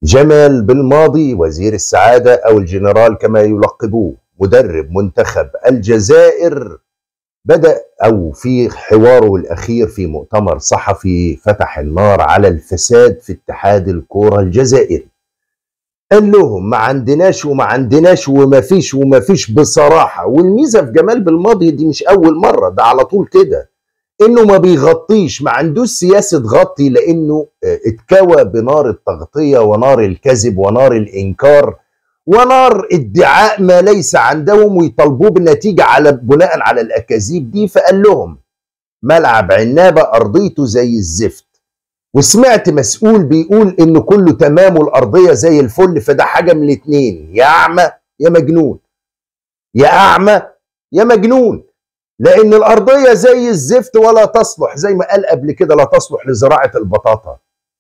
جمال بالماضي وزير السعادة أو الجنرال كما يلقبوه مدرب منتخب الجزائر بدأ أو في حواره الأخير في مؤتمر صحفي فتح النار على الفساد في اتحاد الكورة الجزائري قال لهم ما عندناش وما عندناش وما فيش وما فيش بصراحة والميزة في جمال بالماضي دي مش أول مرة ده على طول كده انه ما بيغطيش ما عندوش سياسه غطي لانه اتكوى بنار التغطيه ونار الكذب ونار الانكار ونار ادعاء ما ليس عندهم ويطالبوه بالنتيجه على بناء على الاكاذيب دي فقال لهم ملعب عنابه ارضيته زي الزفت وسمعت مسؤول بيقول ان كله تمام والارضيه زي الفل فده حاجه من الاتنين يا اعمى يا مجنون يا اعمى يا مجنون لان الارضيه زي الزفت ولا تصلح زي ما قال قبل كده لا تصلح لزراعه البطاطا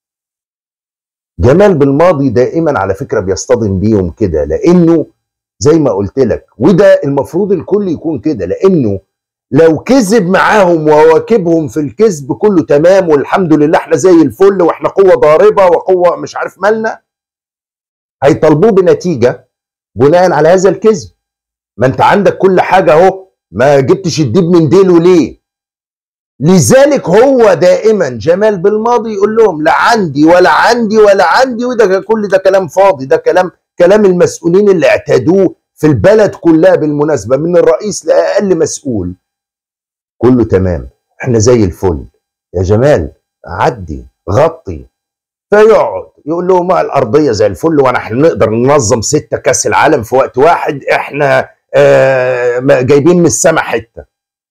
جمال بالماضي دائما على فكره بيصطدم بيهم كده لانه زي ما قلت لك وده المفروض الكل يكون كده لانه لو كذب معاهم وواكبهم في الكذب كله تمام والحمد لله احنا زي الفل واحنا قوه ضاربه وقوه مش عارف مالنا هيطالبوه بنتيجه بناء على هذا الكذب ما انت عندك كل حاجه اهو ما جبتش الديب من ديله ليه لذلك هو دائما جمال بالماضي يقول لهم لا عندي ولا عندي ولا عندي وده كل ده كلام فاضي ده كلام كلام المسؤولين اللي اعتادوه في البلد كلها بالمناسبه من الرئيس لاقل مسؤول كله تمام احنا زي الفل يا جمال عدي غطي فيقعد يقول لهم ما الارضيه زي الفل وانا احنا نقدر ننظم ستة كاس العالم في وقت واحد احنا آه جايبين من السما حته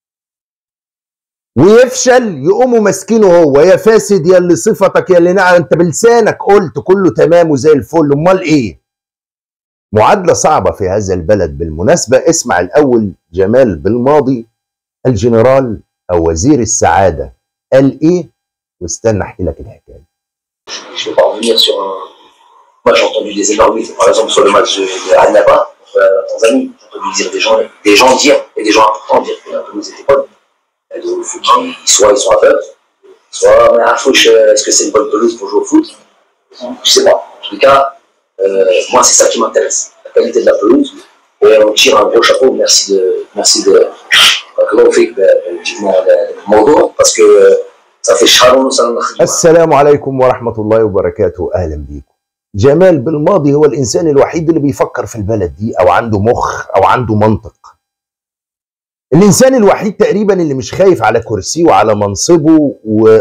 ويفشل يقوموا ماسكينه هو يا فاسد يا اللي صفتك يا اللي نعم انت بلسانك قلت كله تمام وزي الفل امال ايه معادله صعبه في هذا البلد بالمناسبه اسمع الاول جمال بالماضي الجنرال او وزير السعاده قال ايه واستنى احكي لك الحكايه Je ne vais pas revenir sur un. Moi, j'ai entendu des énormités, par exemple, sur le match de, de Annaba contre la Tanzanie. J'ai entendu dire des gens, des gens dire, et des gens importants dire que la Toulouse était bonne. Et donc, faut qu'ils, soit ils sont aveugles, soit, mais à Fouche, est-ce que c'est une bonne pelouse pour jouer au foot Je sais pas. En tout cas, euh, moi, c'est ça qui m'intéresse, la qualité de la pelouse. Et on tire un gros chapeau. Merci de, merci de, comment on fait que, euh, parce que ça fait Sharon, ça nous السلام عليكم ورحمة الله وبركاته أهلا بيكم جمال بالماضي هو الإنسان الوحيد اللي بيفكر في البلد دي أو عنده مخ أو عنده منطق الإنسان الوحيد تقريبا اللي مش خايف على كرسيه وعلى منصبه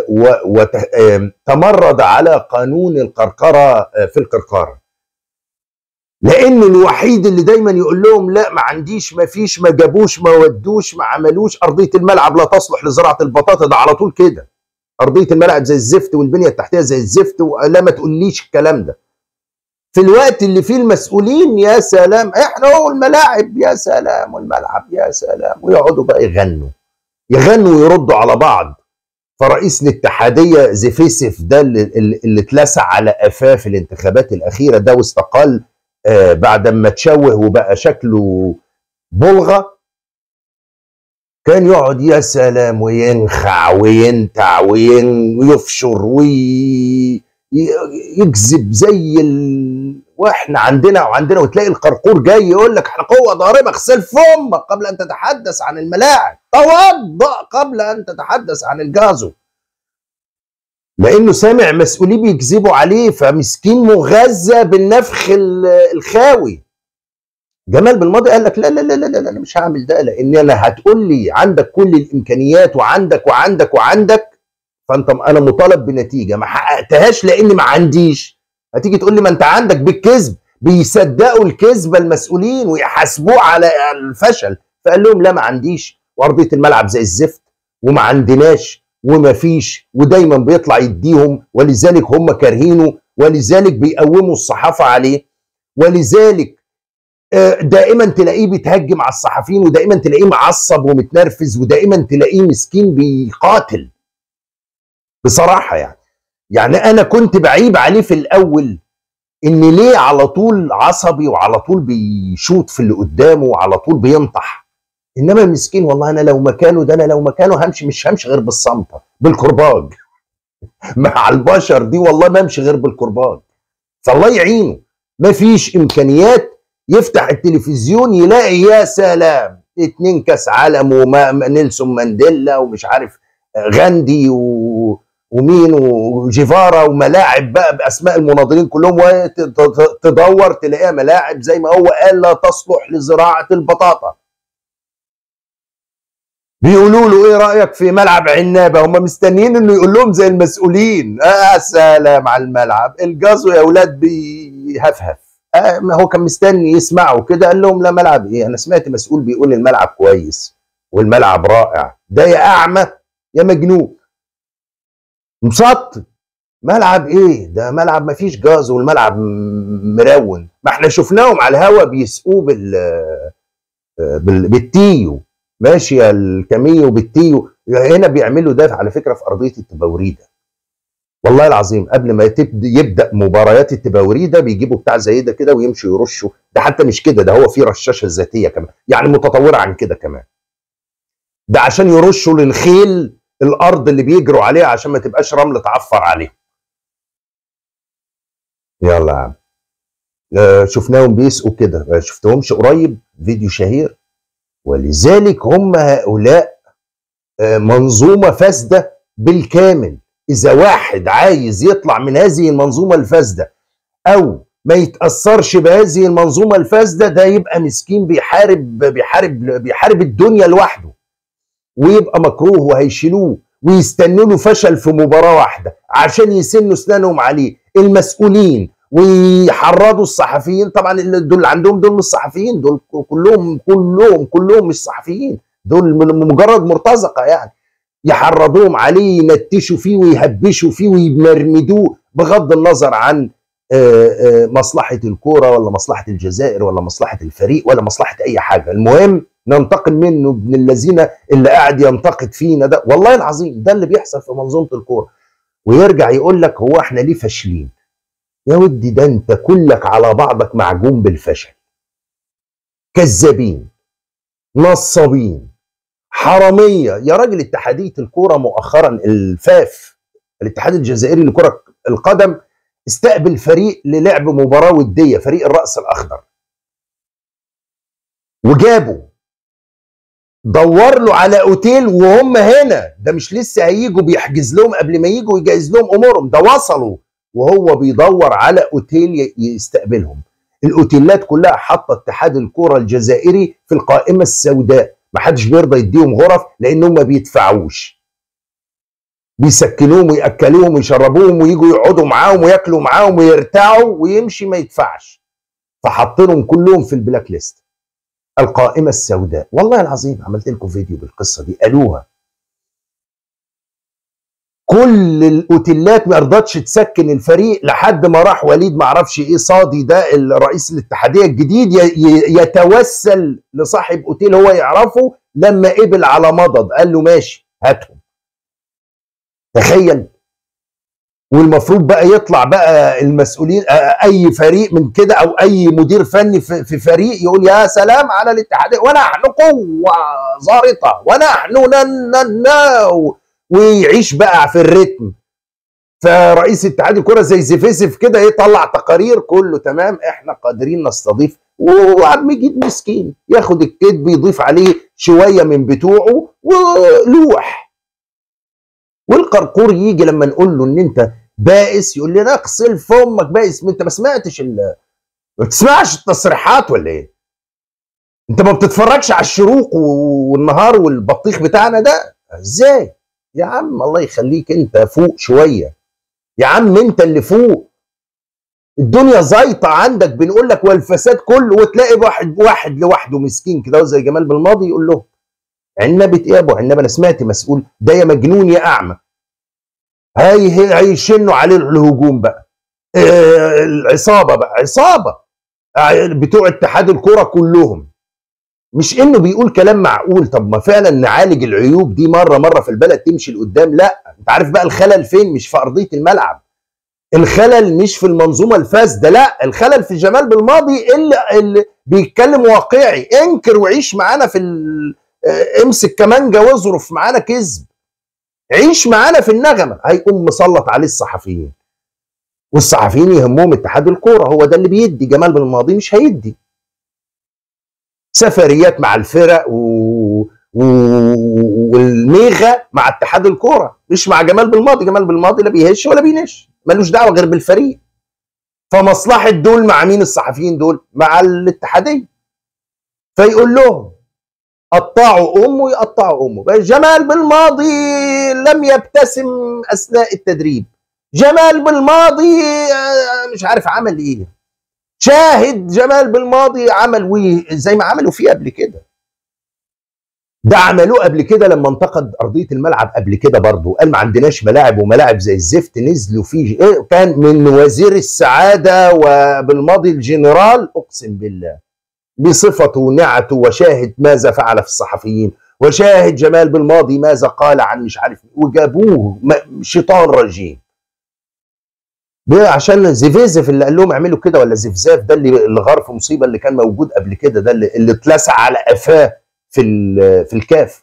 وتمرد على قانون القرقرة في القرقرة لانه الوحيد اللي دايما يقول لهم لا ما عنديش ما فيش ما جابوش ما ودوش ما عملوش ارضيه الملعب لا تصلح لزراعه البطاطا ده على طول كده ارضيه الملعب زي الزفت والبنيه التحتيه زي الزفت ولا ما تقوليش الكلام ده في الوقت اللي فيه المسؤولين يا سلام احنا هو الملاعب يا سلام والملعب يا سلام ويقعدوا بقى يغنوا يغنوا ويردوا على بعض فرئيس الاتحاديه زيفيسف ده اللي, اللي اتلسع على قفاه في الانتخابات الاخيره ده واستقال آه بعد ما تشوه وبقى شكله بلغه كان يقعد يا سلام وينخع وينتع ويفشر ويكذب زي ال... واحنا عندنا وعندنا وتلاقي القرقور جاي يقول لك احنا قوه ضاربه اغسل فمك قبل ان تتحدث عن الملاعب توضا قبل ان تتحدث عن الجازو لانه سامع مسؤولين بيكذبوا عليه فمسكين مغذى بالنفخ الخاوي جمال بالماضي قال لك لا لا لا لا لا انا مش هعمل ده لان انا هتقول لي عندك كل الامكانيات وعندك وعندك وعندك فانت انا مطالب بنتيجه ما حققتهاش لان ما عنديش هتيجي تقول لي ما انت عندك بالكذب بيصدقوا الكذبه المسؤولين ويحاسبوه على الفشل فقال لهم لا ما عنديش وارضيه الملعب زي الزفت وما عندناش وما فيش ودايما بيطلع يديهم ولذلك هم كارهينه ولذلك بيقوموا الصحافه عليه ولذلك دائما تلاقيه بيتهجم على الصحفيين ودائما تلاقيه معصب ومتنرفز ودائما تلاقيه مسكين بيقاتل بصراحه يعني يعني انا كنت بعيب عليه في الاول ان ليه على طول عصبي وعلى طول بيشوط في اللي قدامه وعلى طول بينطح انما المسكين والله انا لو مكانه ده انا لو مكانه همشي مش همشي غير بالصمته بالكرباج مع البشر دي والله ما امشي غير بالكرباج فالله يعينه مفيش امكانيات يفتح التلفزيون يلاقي يا سلام اتنين كاس عالم ونيلسون مانديلا ومش عارف غاندي و... ومين وجيفارا وملاعب بقى باسماء المناضلين كلهم وتدور تلاقيها ملاعب زي ما هو قال لا تصلح لزراعه البطاطا بيقولوا له ايه رايك في ملعب عنابه هم مستنيين انه يقول لهم زي المسؤولين آه سلام على الملعب الجازو يا اولاد بيهفهف آه ما هو كان مستني يسمعوا كده قال لهم لا ملعب ايه انا سمعت مسؤول بيقول الملعب كويس والملعب رائع ده يا اعمى يا مجنون مسطي ملعب ايه ده ملعب ما فيش جاز والملعب مرون ما احنا شفناهم على الهوا بيسقوه بال بالتيو ماشي يا الكاميو بالتيو هنا بيعملوا ده على فكره في ارضيه التبوريده والله العظيم قبل ما يبدا مباريات التبوريده بيجيبوا بتاع زي ده كده ويمشوا يرشوا ده حتى مش كده ده هو في رشاشه ذاتيه كمان يعني متطوره عن كده كمان ده عشان يرشوا للخيل الارض اللي بيجروا عليها عشان ما تبقاش رمل تعفر عليهم يلا يا عم آه شفناهم بيسقوا كده آه شفتهمش قريب فيديو شهير ولذلك هم هؤلاء آه منظومة فاسدة بالكامل إذا واحد عايز يطلع من هذه المنظومة الفاسدة أو ما يتأثرش بهذه المنظومة الفاسدة ده يبقى مسكين بيحارب بيحارب بيحارب الدنيا لوحده ويبقى مكروه وهيشيلوه ويستنوا له فشل في مباراه واحده عشان يسنوا اسنانهم عليه المسؤولين ويحرضوا الصحفيين طبعا دول اللي عندهم دول مش صحفيين دول كلهم كلهم كلهم مش صحفيين دول مجرد مرتزقه يعني يحرضوهم عليه ينتشوا فيه ويهبشوا فيه ويمرمدوه بغض النظر عن مصلحه الكوره ولا مصلحه الجزائر ولا مصلحه الفريق ولا مصلحه اي حاجه المهم ننتقم منه ابن الذين اللي قاعد ينتقد فينا ده والله العظيم ده اللي بيحصل في منظومه الكوره ويرجع يقول لك هو احنا ليه فاشلين يا ودي ده انت كلك على بعضك معجون بالفشل كذابين نصابين حراميه يا راجل اتحاديه الكوره مؤخرا الفاف الاتحاد الجزائري لكره القدم استقبل فريق للعب مباراه وديه فريق الراس الاخضر وجابوا دور له على اوتيل وهم هنا ده مش لسه هيجوا بيحجز لهم قبل ما يجوا يجهز لهم امورهم ده وصلوا وهو بيدور على اوتيل يستقبلهم الاوتيلات كلها حاطه اتحاد الكره الجزائري في القائمه السوداء ما حدش بيرضى يديهم غرف لانهم ما بيدفعوش بيسكنوهم وياكلوهم ويشربوهم ويجوا يقعدوا معاهم وياكلوا معاهم ويرتاحوا ويمشي ما يدفعش فحاطينهم كلهم في البلاك ليست القائمة السوداء والله العظيم عملت لكم فيديو بالقصة دي قالوها كل الاوتيلات ما رضتش تسكن الفريق لحد ما راح وليد ما اعرفش ايه صادي ده الرئيس الاتحاديه الجديد يتوسل لصاحب اوتيل هو يعرفه لما قبل على مضض قال له ماشي هاتهم تخيل والمفروض بقى يطلع بقى المسؤولين اي فريق من كده او اي مدير فني في فريق يقول يا سلام على الاتحاد ونحن قوه ظارطه ونحن ننا ويعيش بقى في الريتم فرئيس اتحاد الكره زي زفزف كده يطلع تقارير كله تمام احنا قادرين نستضيف وعم يجيب مسكين ياخد الكذب يضيف عليه شويه من بتوعه ولوح والقرقور يجي لما نقول له ان انت بائس يقول لنا اغسل فمك بائس انت ما سمعتش ال ما بتسمعش التصريحات ولا ايه؟ انت ما بتتفرجش على الشروق والنهار والبطيخ بتاعنا ده ازاي؟ يا عم الله يخليك انت فوق شويه يا عم انت اللي فوق الدنيا زيطه عندك بنقول لك والفساد كله وتلاقي واحد واحد لوحده مسكين كده زي جمال بالماضي يقول له عنبة ايه يا ابو عنبة انا سمعت مسؤول ده يا مجنون يا اعمى هي هيشنوا عليه الهجوم بقى آه العصابه بقى عصابه آه بتوع اتحاد الكوره كلهم مش انه بيقول كلام معقول طب ما فعلا نعالج العيوب دي مره مره في البلد تمشي لقدام لا انت عارف بقى الخلل فين مش في ارضيه الملعب الخلل مش في المنظومه الفاسده لا الخلل في جمال بالماضي اللي, اللي بيتكلم واقعي انكر وعيش معانا في امسك كمانجا واظرف معانا كذب عيش معانا في النغمه هيقوم مسلط عليه الصحفيين والصحفيين يهمهم اتحاد الكوره هو ده اللي بيدي جمال بالماضي مش هيدي سفريات مع الفرق و... و... والميغا مع اتحاد الكوره مش مع جمال بالماضي جمال بالماضي لا بيهش ولا بينش ملوش دعوه غير بالفريق فمصلحه دول مع مين الصحفيين دول مع الاتحاديه فيقول لهم قطعوا امه يقطعوا امه جمال بالماضي لم يبتسم اثناء التدريب جمال بالماضي مش عارف عمل ايه شاهد جمال بالماضي عمل وي زي ما عملوا فيه قبل كده ده عملوه قبل كده لما انتقد ارضيه الملعب قبل كده برضه قال ما عندناش ملاعب وملاعب زي الزفت نزلوا فيه إيه كان من وزير السعاده وبالماضي الجنرال اقسم بالله بصفته ونعته وشاهد ماذا فعل في الصحفيين وشاهد جمال بالماضي ماذا قال عن مش عارف وجابوه شيطان رجيم عشان زيفيزف اللي قال لهم اعملوا كده ولا زفزاف ده اللي اللي غار في مصيبه اللي كان موجود قبل كده ده اللي, اللي اتلسع على قفاه في في الكاف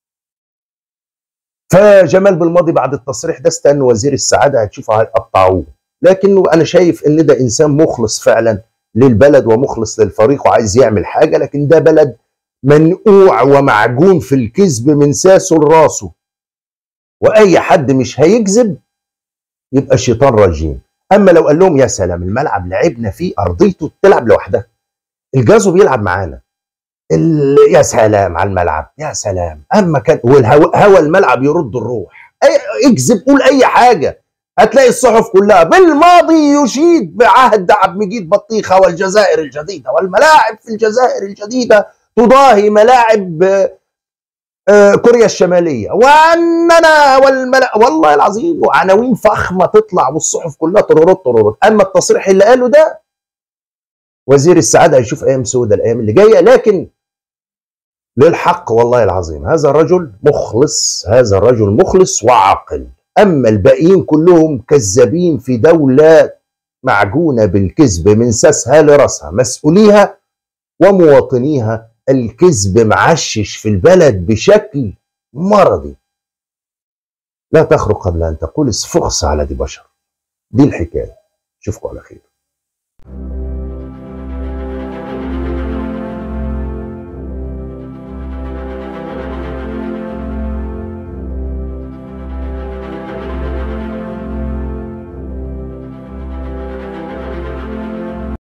فجمال بالماضي بعد التصريح ده استنى وزير السعاده هتشوفوا هيقطعوه لكنه انا شايف ان ده انسان مخلص فعلا للبلد ومخلص للفريق وعايز يعمل حاجه لكن ده بلد منقوع ومعجون في الكذب من ساسه لراسه واي حد مش هيكذب يبقى شيطان رجيم اما لو قال لهم يا سلام الملعب لعبنا فيه ارضيته تلعب لوحدها الجازو بيلعب معانا يا سلام على الملعب يا سلام اما كان والهوا الملعب يرد الروح اكذب قول اي حاجه هتلاقي الصحف كلها بالماضي يشيد بعهد عبد مجيد بطيخه والجزائر الجديده والملاعب في الجزائر الجديده تضاهي ملاعب آه كوريا الشماليه واننا والملا والله العظيم وعناوين فخمه تطلع والصحف كلها ترورط ترورط اما التصريح اللي قاله ده وزير السعاده هيشوف ايام سودة الايام اللي جايه لكن للحق والله العظيم هذا الرجل مخلص هذا الرجل مخلص وعاقل اما الباقيين كلهم كذابين في دوله معجونه بالكذب من ساسها لراسها مسؤوليها ومواطنيها الكذب معشش في البلد بشكل مرضي لا تخرج قبل ان تقول اسفخس على دي بشر دي الحكايه اشوفكم على خير